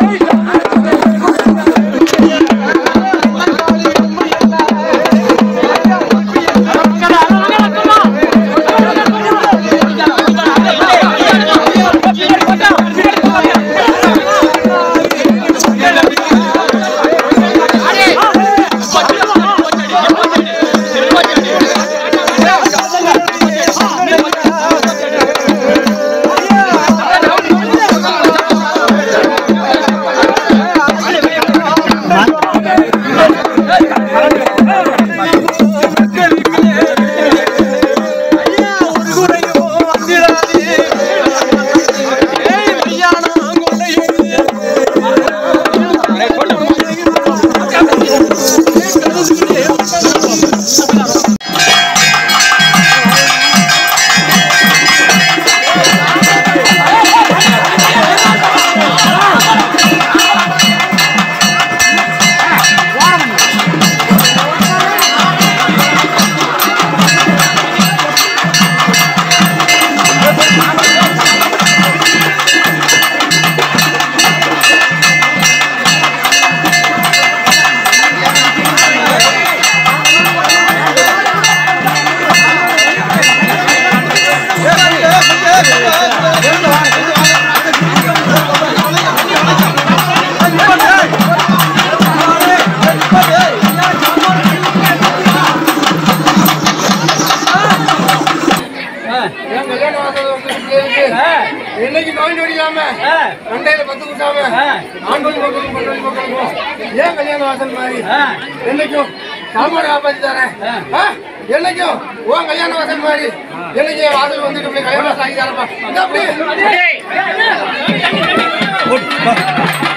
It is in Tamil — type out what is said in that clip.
என் கல்யாண வாசல் வந்து இருக்கு. என்னைக்கு நோய் நொடி இல்லாம மண்டையில பத்து குட்டாம ஆண்கள் மக்களுக்கும் பெண்கள் மக்களுக்கும் ஏன் கல்யாண வாசல் மாதிரி என்னைக்கும் சாமான காப்பாத்தி தரேன் ஆ? என்னைக்கும் உன் கல்யாண வாசல் மாதிரி என்னைக்கு என் வாசல் வந்துட்டு இப்படி கல்யாண வாசல் ஆகி தரப்பா இந்த அப்படி